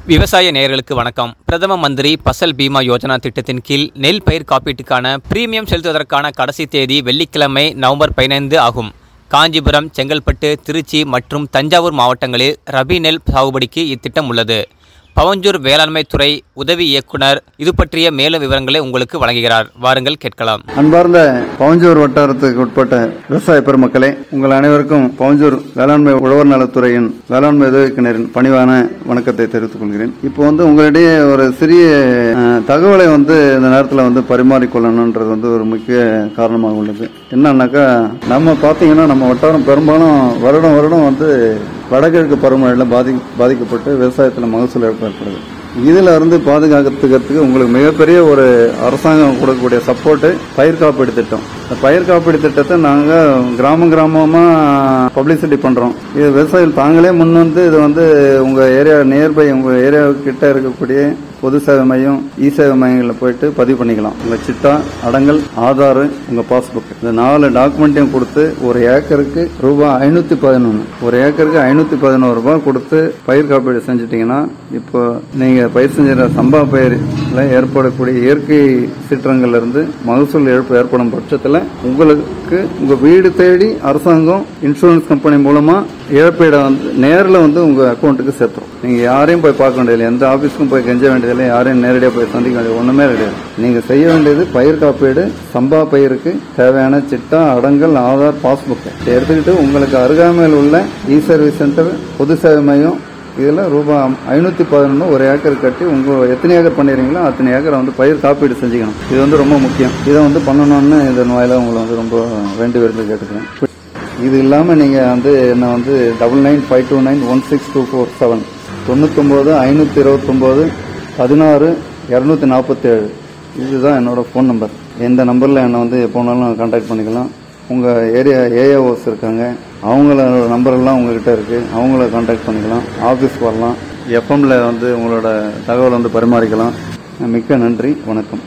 விவசாய நேயர்களுக்கு வணக்கம் பிரதம மந்திரி பசல் பீமா யோஜனா திட்டத்தின் கீழ் நெல் பயிர் காப்பீட்டுக்கான பிரீமியம் செலுத்துவதற்கான கடைசி தேதி வெள்ளிக்கிழமை நவம்பர் பதினைந்து ஆகும் காஞ்சிபுரம் செங்கல்பட்டு திருச்சி மற்றும் தஞ்சாவூர் மாவட்டங்களில் ரபி நெல் சாகுபடிக்கு இத்திட்டம் உள்ளது பவஞ்சூர் வேளாண்மை துறை உதவி இயக்குனர் இது பற்றிய மேலும் விவரங்களை உங்களுக்கு வழங்குகிறார் வாருங்கள் கேட்கலாம் அன்பார்ந்த பவஞ்சூர் வட்டாரத்துக்கு உட்பட்ட விவசாய பெருமக்களே உங்கள் அனைவருக்கும் பவஞ்சூர் வேளாண்மை உழவர் நலத்துறையின் வேளாண்மை உதவிக்கிணரின் பணிவான வணக்கத்தை தெரிவித்துக் கொள்கிறேன் இப்போ வந்து உங்களிடையே ஒரு சிறிய அஹ், தகவலை வந்து இந்த நேரத்தில் வந்து பரிமாறிக்கொள்ளணுன்றது வந்து ஒரு முக்கிய காரணமாக உள்ளது என்னன்னாக்கா நம்ம பார்த்தீங்கன்னா நம்ம வட்டாரம் பெரும்பாலும் வருடம் வருடம் வந்து வடகிழக்கு பருவமழையில் பாதி பாதிக்கப்பட்டு விவசாயத்தில் மகசூல் இழப்பு ஏற்படுது இதுல இருந்து பாதுகாக்கிறதுக்கு உங்களுக்கு மிகப்பெரிய ஒரு அரசாங்கம் கொடுக்கக்கூடிய சப்போர்ட் பயிர் காப்பீடு திட்டம் இந்த பயிர் காப்பீடு திட்டத்தை நாங்க கிராமம் கிராமமா பப்ளிசிட்டி பண்றோம் இது விவசாயிகள் தாங்களே முன் வந்து இது வந்து உங்க ஏரியா நியர்பை உங்க ஏரியா கிட்ட இருக்கக்கூடிய பொது சேவை மையம் இ சேவை மையங்களில் போயிட்டு பதிவு பண்ணிக்கலாம் உங்க சிட்டா அடங்கல் ஆதார் உங்க பாஸ்புக் இந்த நாலு டாக்குமெண்ட்டையும் கொடுத்து ஒரு ஏக்கருக்கு ரூபாய் ஐநூத்தி பதினொன்று ஒரு ஏக்கருக்கு ஐநூத்தி பதினோரு ரூபாய் கொடுத்து பயிர் காப்பீடு செஞ்சுட்டீங்கன்னா இப்போ நீங்க பயிர் செஞ்சுற சம்பா பயிரில் ஏற்படக்கூடிய இயற்கை சீற்றங்கள்ல இருந்து மகசூல் இழப்பு ஏற்படும் பட்சத்தில் உங்களுக்கு உங்க வீடு தேடி அரசாங்கம் இன்சூரன்ஸ் கம்பெனி மூலமா இழப்பீடை வந்து நேரில் வந்து உங்க அக்கௌண்ட்டுக்கு சேர்த்துரும் நீங்க யாரையும் போய் பார்க்க வேண்டியதில்லை எந்த ஆபீஸ்க்கும் போய் கெஞ்ச வேண்டியதில்லை யாரையும் நேரடியாக போய் சந்திக்க வேண்டியது ஒண்ணுமே கிடையாது நீங்க செய்ய வேண்டியது பயிர் காப்பீடு சம்பா பயிருக்கு தேவையான சிட்டா அடங்கல் ஆதார் பாஸ்புக் இதை எடுத்துக்கிட்டு உங்களுக்கு அருகாமையில் உள்ள இ சர்வீஸ் சென்டர் பொது சேவை மையம் இதில் ரூபாய் ஐநூற்றி பதினொன்று ஒரு ஏக்கர் கட்டி உங்கள் எத்தனை ஏக்கர் பண்ணிடுறீங்களோ அத்தனை ஏக்கரை வந்து பயிர் காப்பீடு செஞ்சுக்கணும் இது வந்து ரொம்ப முக்கியம் இதை வந்து பண்ணணும்னு இதன் வாயிலாக உங்களை வந்து ரொம்ப வேண்டி விரும்பி கேட்டுக்கிறேன் இது இல்லாமல் நீங்கள் வந்து என்ன வந்து double nine five two nine one six two four seven தொண்ணூத்தொம்பது ஐநூற்றி இருபத்தொம்போது பதினாறு இரநூத்தி நாற்பத்தேழு இதுதான் என்னோட ஃபோன் நம்பர் எந்த நம்பரில் என்னை வந்து எப்போனாலும் கான்டாக்ட் பண்ணிக்கலாம் உங்கள் ஏரியா ஏஏஓஸ் இருக்காங்க அவங்கள நம்பரெல்லாம் உங்ககிட்ட இருக்குது அவங்கள கான்டாக்ட் பண்ணிக்கலாம் ஆஃபீஸ் வரலாம் எஃப்எம்ல வந்து உங்களோட தகவல் வந்து பரிமாறிக்கலாம் மிக்க நன்றி வணக்கம்